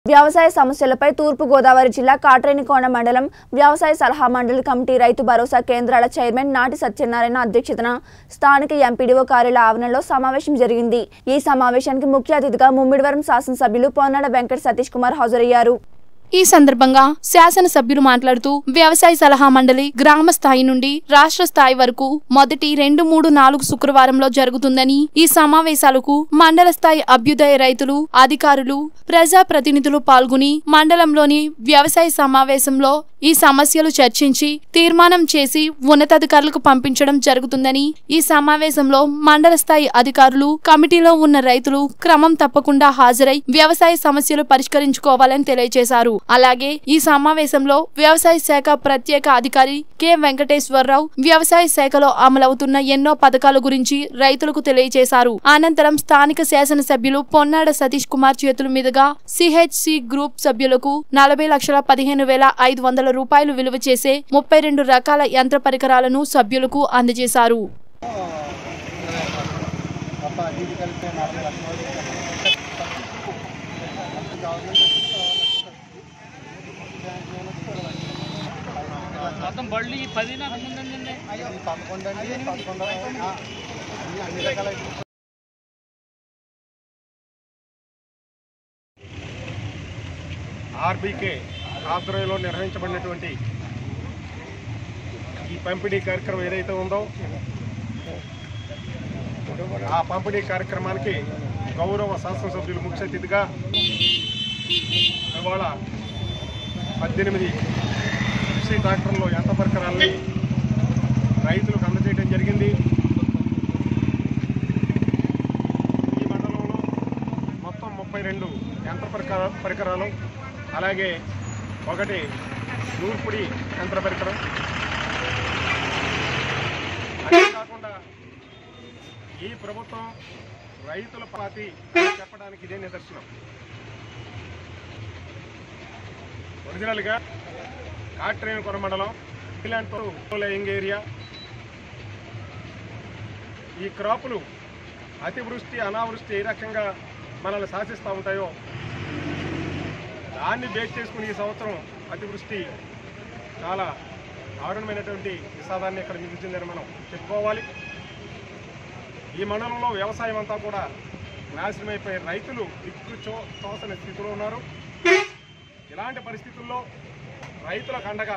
వ్యవసాయ సమస్యలపై తూర్పు గోదావరి జిల్లా కాట్రేనికోణ మండలం వ్యవసాయ సలహా మండలి కమిటీ రైతు భరోసా కేంద్రాల చైర్మన్ నాటి సత్యనారాయణ అధ్యక్షతన స్థానిక ఎంపీడీఓ కార్యాలయ ఆవరణలో సమావేశం జరిగింది ఈ సమావేశానికి ముఖ్య అతిథిగా ముమ్మిడివరం శాసనసభ్యులు పొన్నాడ వెంకట సతీష్ కుమార్ హాజరయ్యారు ఈ సందర్భంగా శాసనసభ్యులు మాట్లాడుతూ వ్యవసాయ సలహా మండలి గ్రామ స్థాయి నుండి రాష్ట్ర స్థాయి వరకు మొదటి రెండు మూడు నాలుగు శుక్రవారంలో జరుగుతుందని ఈ సమావేశాలకు మండల స్థాయి అభ్యుదయ రైతులు అధికారులు ప్రజా ప్రతినిధులు పాల్గొని మండలంలోని వ్యవసాయ సమావేశంలో ఈ సమస్యలు చర్చించి తీర్మానం చేసి ఉన్నతాధికారులకు పంపించడం జరుగుతుందని ఈ సమావేశంలో మండల స్థాయి అధికారులు కమిటీలో ఉన్న రైతులు క్రమం తప్పకుండా హాజరై వ్యవసాయ సమస్యలు పరిష్కరించుకోవాలని తెలియజేశారు అలాగే ఈ సమావేశంలో వ్యవసాయ శాఖ ప్రత్యేక అధికారి కె వెంకటేశ్వరరావు వ్యవసాయ శాఖలో అమలవుతున్న ఎన్నో పథకాల గురించి రైతులకు తెలియజేశారు అనంతరం స్థానిక శాసనసభ్యులు పొన్నాడ సతీష్ కుమార్ చేతుల మీదుగా సిహెచ్సి గ్రూప్ సభ్యులకు నలభై లక్షల పదిహేను వేల ఐదు వందల రూపాయలు విలువ చేసే ముప్పై రెండు రకాల యంత్ర పరికరాలను సభ్యులకు అందజేశారు మొత్తం బళ్ళు ఈ పది నాకు ముందండి ఆర్బీకే ఆధ్వర్యంలో నిర్వహించబడినటువంటి ఈ పంపిణీ కార్యక్రమం ఏదైతే ఉందో ఆ పంపిణీ కార్యక్రమానికి గౌరవ శాసనసభ్యులు ముఖ్య అతిథిగా ఇవాళ పద్దెనిమిది కృషి ట్రాక్టర్లో యంత్ర పరికరాలని రైతులకు అందజేయడం జరిగింది ఈ మండలంలో మొత్తం ముప్పై రెండు యంత్ర పరికర పరికరాలు అలాగే ఒకటి నూర్పుడి యంత్ర పరికరం అంతేకాకుండా ఈ ప్రభుత్వం రైతుల పాతి అని చెప్పడానికి ఇదే నిదర్శనం ఒరిజినల్గా కాట్రేనికొర మండలం ఇలాంటి లేయింగ్ ఏరియా ఈ క్రాపులు అతివృష్టి అనావృష్టి ఏ రకంగా మనల్ని శాసిస్తూ ఉంటాయో దాన్ని బేస్ చేసుకుని ఈ సంవత్సరం అతివృష్టి చాలా దారుణమైనటువంటి విషాదాన్ని ఇక్కడ మిగిల్చిందని మనం చెప్పుకోవాలి ఈ మండలంలో వ్యవసాయం అంతా కూడా నాశనమైపోయి రైతులు దిక్కు చో తోసని స్థితిలో ఉన్నారు ఇలాంటి పరిస్థితుల్లో రైతులకు అండగా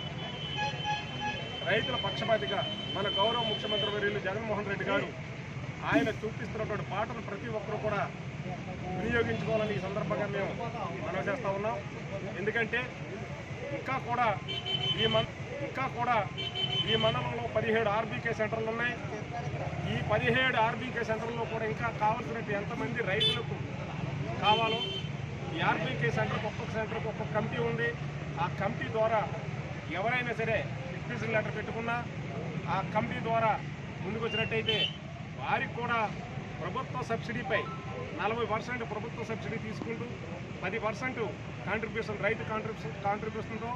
రైతుల పక్షపాతిగా మన గౌరవ ముఖ్యమంత్రి వర్యులు జగన్మోహన్ రెడ్డి గారు ఆయన చూపిస్తున్నటువంటి పాటను ప్రతి ఒక్కరూ కూడా వినియోగించుకోవాలని ఈ సందర్భంగా మేము మనవి చేస్తా ఉన్నాం ఎందుకంటే ఇంకా కూడా ఈ మన్ ఇంకా కూడా ఈ మండలంలో పదిహేడు ఆర్బీకే సెంటర్లు ఉన్నాయి ఈ పదిహేడు ఆర్బీకే సెంటర్లో కూడా ఇంకా కావాల్సినట్టు ఎంతమంది రైతులకు కావాలో ఈ ఆర్బీకే సెంటర్కి ఒక్కొక్క సెంటర్కి ఒక్కొక్క కమిటీ ఉంది ఆ కమిటీ ద్వారా ఎవరైనా సరే రిక్వెస్ట్ లెటర్ పెట్టుకున్నా ఆ కమిటీ ద్వారా ముందుకు వచ్చినట్టయితే వారికి కూడా ప్రభుత్వ సబ్సిడీపై నలభై పర్సెంట్ ప్రభుత్వ సబ్సిడీ తీసుకుంటూ పది పర్సెంట్ కాంట్రిబ్యూషన్ రైతు కాంట్రిబ్యూషన్ కాంట్రిబ్యూషన్తో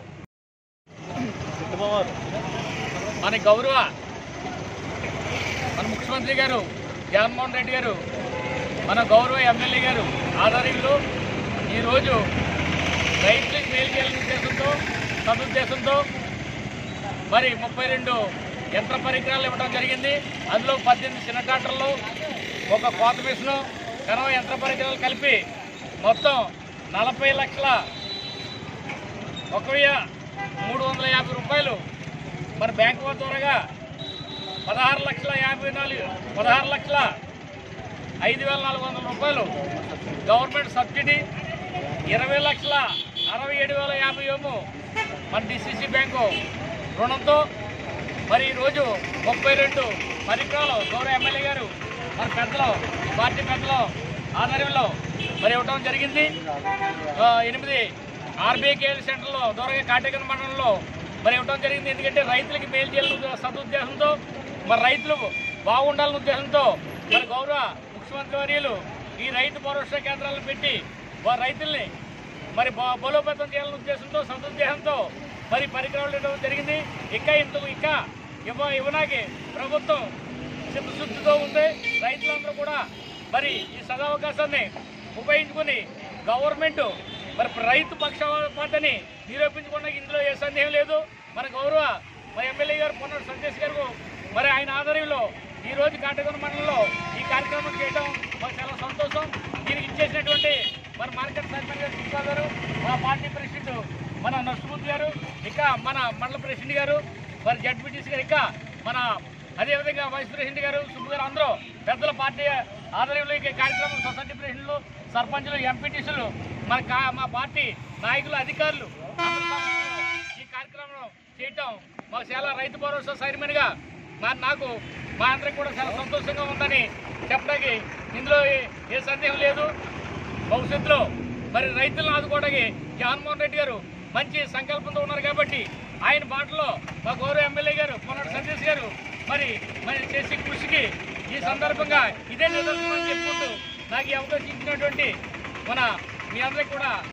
మన గౌరవ మన ముఖ్యమంత్రి గారు జగన్మోహన్ రెడ్డి గారు మన గౌరవ ఎమ్మెల్యే గారు ఆధ్వర్యంలో ఈరోజు రైతులకు మేలు చేయాలనే ఉద్దేశంతో సదుద్దేశంతో మరి ముప్పై రెండు యంత్ర పరికరాలు ఇవ్వడం జరిగింది అందులో పద్దెనిమిది చిన్న ట్రాక్టర్లు ఒక కోత మిషను కనవ యంత్ర పరికరాలు కలిపి మొత్తం నలభై లక్షల ఒక వెయ్యి మూడు వందల యాభై రూపాయలు మరి బ్యాంకు వారి ద్వారాగా పదహారు లక్షల యాభై నాలుగు పదహారు లక్షల ఐదు వేల నాలుగు వందల రూపాయలు గవర్నమెంట్ సబ్సిడీ ఇరవై లక్షల అరవై ఏడు వేల యాభై ఏమో మన డిసిసి బ్యాంకు రుణంతో మరి ఈరోజు ముప్పై రెండు పరికరాలు గౌరవ ఎమ్మెల్యే గారు మన పెద్దలు పార్టీ పెద్దలు ఆధ్వర్యంలో మరి ఇవ్వడం జరిగింది ఆ, ఎనిమిది ఆర్బీకేఎల్ సెంటర్లో దూరంగా కాటేకన్ మండలంలో మరి ఇవ్వడం జరిగింది ఎందుకంటే రైతులకి మేలు చేయాలని సదుద్దేశంతో మరి రైతులు బాగుండాలనే ఉద్దేశంతో మరి గౌరవ ముఖ్యమంత్రి వర్యులు ఈ రైతు భరోసా కేంద్రాలను పెట్టి వారి రైతుల్ని మరి బ- బలోపేతం చేయాలనే ఉద్దేశంతో సదుద్దేశంతో మరి పరికరాలు ఇవ్వడం జరిగింది ఇంకా ఇంత ఇంకా ఇవ్వ ఇవ్వనాకి ప్రభుత్వం చిత్తశుద్ధితో ఉంది రైతులందరూ కూడా మరి ఈ సదావకాశాన్ని ఉపయోగించుకొని గవర్నమెంట్ మరి రైతు పక్షపాతని నిరూపించకుండా ఇందులో ఏ సందేహం లేదు మన గౌరవ మా ఎమ్మెల్యే గారు పొన్నాడు సంతోష్ గారు మరి ఆయన ఆధ్వర్యంలో ఈ రోజు కాటగొండ మండలంలో ఈ కార్యక్రమం చేయడం మాకు చాలా సంతోషం దీనికి ఇచ్చేసినటువంటి మరి మార్కెట్ సర్పంచ్ గారు కృష్ణ గారు మా పార్టీ ప్రెసిడెంట్ మన నర్సుమూర్తి గారు ఇంకా మన మండల ప్రెసిడెంట్ గారు మరి జడ్పీటీసీ గారు ఇంకా మన అదేవిధంగా వైస్ ప్రెసిడెంట్ గారు సుబ్బు గారు అందరూ పెద్దల పార్టీ ఆధ్వర్యంలో ఈ కార్యక్రమం సొసైటీ ప్రెసిడెంట్లు సర్పంచులు ఎంపీటీసీలు మన కా- మా పార్టీ నాయకులు అధికారులు అందరూ సమక్షంలో ఈ కార్యక్రమం చేయటం మాకు చాలా రైతు భరోసా సైర్మన్గా మా నాకు మా అందరికి కూడా చాలా సంతోషంగా ఉందని చెప్పడానికి ఇందులో ఏ- ఏ సందేహం లేదు భవిష్యత్తులో మరి రైతులను ఆదుకోవడానికి జగన్మోహన్ రెడ్డి గారు మంచి సంకల్పంతో ఉన్నారు కాబట్టి ఆయన బాటలో మా గౌరవ ఎమ్మెల్యే గారు పొన్నాడు సందేశ్ గారు మరి మరి చేసే కృషికి ఈ సందర్భంగా ఇదే నిదర్శనం చెప్పుకుంటూ నాకు ఈ అవకాశం ఇచ్చినటువంటి మన మీ అందరికి కూడా